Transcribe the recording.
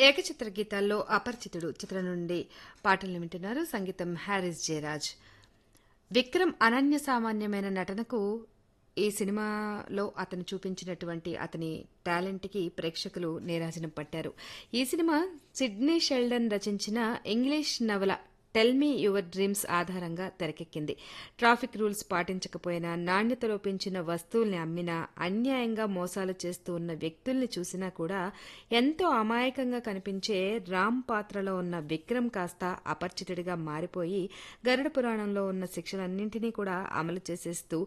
ఏకచిత్ర గీతాల్లో అపరిచితుడు చిత్రం నుండి పాటలను వింటున్నారు సంగీతం హ్యారిస్ జయరాజ్ విక్రమ్ అనన్య సామాన్యమైన నటనకు ఈ సినిమాలో అతను చూపించినటువంటి అతని టాలెంట్కి ప్రేక్షకులు నీరాజనం పట్టారు ఈ సినిమా సిడ్నీ షెల్డన్ రచించిన ఇంగ్లీష్ నవల టెల్ మీ యువర్ డ్రీమ్స్ ఆధారంగా తెరకెక్కింది ట్రాఫిక్ రూల్స్ పాటించకపోయినా నాణ్యత లోపించిన వస్తువుల్ని అమ్మినా అన్యాయంగా మోసాలు చేస్తూ ఉన్న వ్యక్తుల్ని చూసినా కూడా ఎంతో అమాయకంగా కనిపించే రామ్ పాత్రలో ఉన్న విక్రమ్ కాస్త అపరిచితుడిగా మారిపోయి గరుడ పురాణంలో ఉన్న శిక్షలన్నింటినీ కూడా అమలు చేసేస్తూ